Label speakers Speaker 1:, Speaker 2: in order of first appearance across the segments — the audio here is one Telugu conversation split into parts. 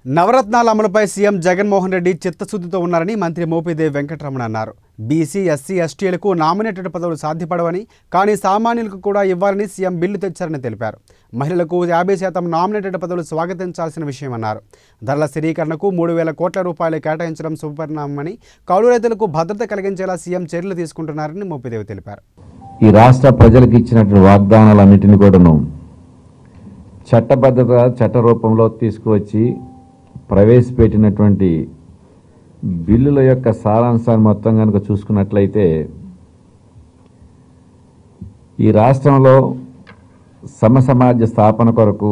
Speaker 1: నవరత్నాల అమలుపై సీఎం జగన్మోహన్ రెడ్డి చిత్తశుద్ధితో ఉన్నారని మంత్రి మోపిదేవి వెంకటరమణ అన్నారు బీసీ ఎస్సీ ఎస్టీలకు నామినేటెడ్ పదవులు సాధ్యపడవని కానీ సామాన్యులకు కూడా ఇవ్వాలని సీఎం బిల్లు తెచ్చారని తెలిపారు మహిళలకు యాభై శాతం నామినేటెడ్ పదవులు స్వాగతించాల్సిన విషయమన్నారు ధరల స్థిరీకరణకు మూడు వేల కోట్ల రూపాయలు కేటాయించడం శుభపరిణామని కౌలు రైతులకు భద్రత కలిగించేలా సీఎం చర్యలు తీసుకుంటున్నారని మోపిదేవి తెలిపారు
Speaker 2: ఈ రాష్ట్ర ప్రజలకు ఇచ్చినటువంటి వాగ్దానాలన్నింటినీ కూడాను చట్టబద్ధత చట్ట రూపంలో తీసుకువచ్చి ప్రవేశపెట్టినటువంటి బిల్లుల యొక్క సారాంశాన్ని మొత్తం కనుక చూసుకున్నట్లయితే ఈ రాష్ట్రంలో సమసమాజ స్థాపన కొరకు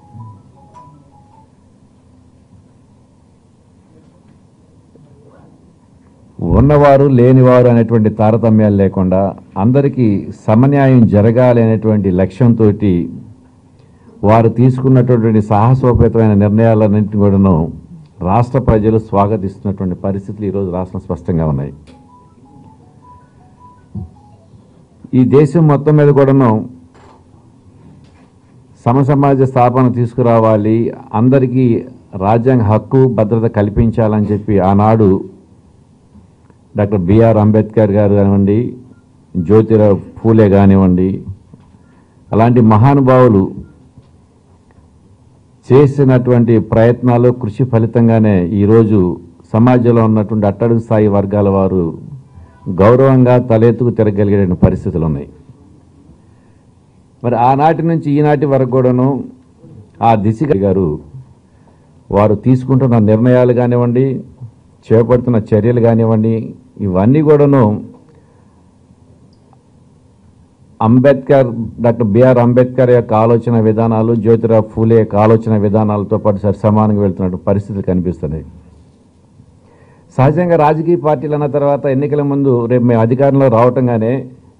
Speaker 2: ఉన్నవారు లేనివారు అనేటువంటి తారతమ్యాలు లేకుండా అందరికీ సమన్యాయం జరగాలి అనేటువంటి లక్ష్యంతో వారు తీసుకున్నటువంటి సాహసోపేతమైన నిర్ణయాలన్నింటినీ కూడాను రాష్ట్ర ప్రజలు స్వాగతిస్తున్నటువంటి పరిస్థితులు ఈరోజు రాష్ట్రం స్పష్టంగా ఉన్నాయి ఈ దేశం మొత్తం మీద కూడాను సమసమాజ స్థాపన తీసుకురావాలి అందరికీ రాజ్యాంగ హక్కు భద్రత కల్పించాలని చెప్పి ఆనాడు డాక్టర్ బిఆర్ అంబేద్కర్ గారు కానివ్వండి జ్యోతిరావు ఫూలే కానివ్వండి అలాంటి మహానుభావులు చేసినటువంటి ప్రయత్నాలు కృషి ఫలితంగానే ఈరోజు సమాజంలో ఉన్నటువంటి అట్టడుగు స్థాయి వర్గాల వారు గౌరవంగా తలెత్తుకు తిరగలిగే పరిస్థితులు ఉన్నాయి మరి ఆనాటి నుంచి ఈనాటి వరకు కూడాను ఆ దిశగా గారు వారు తీసుకుంటున్న నిర్ణయాలు కానివ్వండి చేపడుతున్న చర్యలు కానివ్వండి ఇవన్నీ కూడాను అంబేద్కర్ డాక్టర్ బిఆర్ అంబేద్కర్ యొక్క ఆలోచన విధానాలు జ్యోతిరావు ఫూలే యొక్క ఆలోచన విధానాలతో పాటు సరి సమానంగా వెళ్తున్నట్టు పరిస్థితులు కనిపిస్తున్నాయి సహజంగా రాజకీయ పార్టీలు అన్న తర్వాత ఎన్నికల ముందు రేపు మేము అధికారంలో రావటంగానే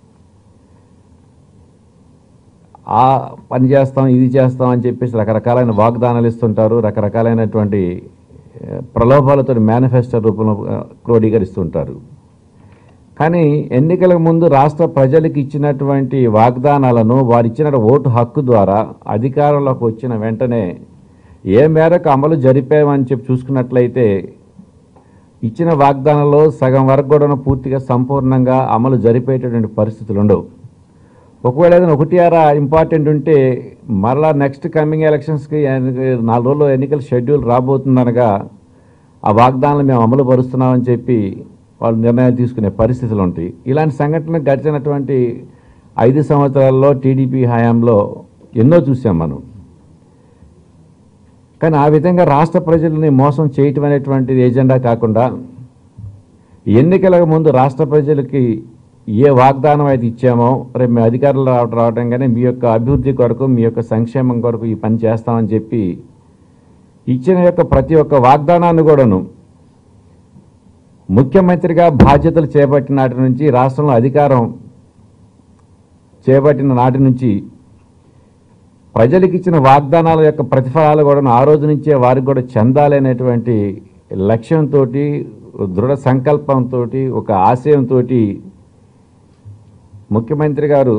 Speaker 2: ఆ పని చేస్తాం ఇది చేస్తాం అని చెప్పేసి రకరకాలైన వాగ్దానాలు ఇస్తుంటారు రకరకాలైనటువంటి ఏ, ప్రలోభాలతో మేనిఫెస్టో రూపంలో ఆ, క్రోడీకరిస్తుంటారు కానీ ఎన్నికలకు ముందు రాష్ట్ర ప్రజలకు ఇచ్చినటువంటి వాగ్దానాలను వారు ఇచ్చిన ఓటు హక్కు ద్వారా అధికారంలోకి వచ్చిన వెంటనే ఏ మేరకు అమలు జరిపామని చెప్పి చూసుకున్నట్లయితే ఇచ్చిన వాగ్దానంలో సగం వరకు కూడా పూర్తిగా సంపూర్ణంగా అమలు జరిపేటటువంటి పరిస్థితులు ఉండవు ఒకవేళ ఏదైనా ఒకటి ఆరా ఇంపార్టెంట్ ఉంటే మరలా నెక్స్ట్ కమింగ్ ఎలక్షన్స్కి నాలుగు రోజుల్లో ఎన్నికల షెడ్యూల్ రాబోతుందనగా ఆ వాగ్దానాలు మేము అమలు పరుస్తున్నామని చెప్పి వాళ్ళు నిర్ణయాలు తీసుకునే పరిస్థితులు ఉంటాయి ఇలాంటి సంఘటనలు గడిచినటువంటి ఐదు సంవత్సరాల్లో టీడీపీ హయాంలో ఎన్నో చూసాం మనం కానీ ఆ విధంగా రాష్ట్ర ప్రజల్ని మోసం చేయటం అనేటువంటిది ఏజెండా కాకుండా ఎన్నికలకు ముందు రాష్ట్ర ప్రజలకి ఏ వాగ్దానం అయితే ఇచ్చామో రేపు మీ అధికారులు రావటం రావటంగానే మీ యొక్క అభివృద్ధి కొరకు మీ యొక్క సంక్షేమం కొరకు ఈ పని చేస్తామని చెప్పి ఇచ్చిన యొక్క ప్రతి ఒక్క వాగ్దానాన్ని కూడాను ముఖ్యమంత్రిగా బాధ్యతలు చేపట్టిన నాటి నుంచి రాష్ట్రంలో అధికారం చేపట్టిన నాటి నుంచి ప్రజలకు ఇచ్చిన వాగ్దానాల యొక్క ప్రతిఫలాలు కూడా ఆ రోజు నుంచే వారికి కూడా చెందాలి అనేటువంటి లక్ష్యంతో దృఢ సంకల్పంతో ఒక ఆశయంతో ముఖ్యమంత్రి గారు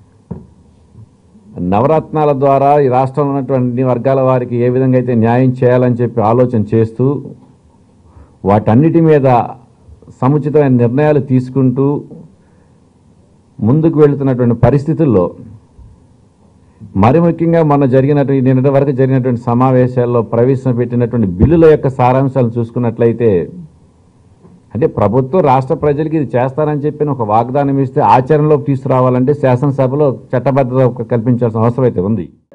Speaker 2: నవరత్నాల ద్వారా ఈ రాష్ట్రంలో ఉన్నటువంటి అన్ని వర్గాల వారికి ఏ విధంగా అయితే న్యాయం చేయాలని చెప్పి ఆలోచన చేస్తూ వాటన్నిటి మీద సముచితమైన నిర్ణయాలు తీసుకుంటూ ముందుకు వెళుతున్నటువంటి పరిస్థితుల్లో మరి ముఖ్యంగా మొన్న జరిగినటువంటి నిన్నటి వరకు జరిగినటువంటి సమావేశాల్లో ప్రవేశపెట్టినటువంటి బిల్లుల యొక్క సారాంశాలు చూసుకున్నట్లయితే అంటే ప్రభుత్వం రాష్ట్ర ప్రజలకి ఇది చేస్తారని చెప్పి ఒక వాగ్దానం ఇస్తే ఆచరణలోకి తీసుకురావాలంటే శాసనసభలో చట్టబద్ధత కల్పించాల్సిన అవసరం అయితే ఉంది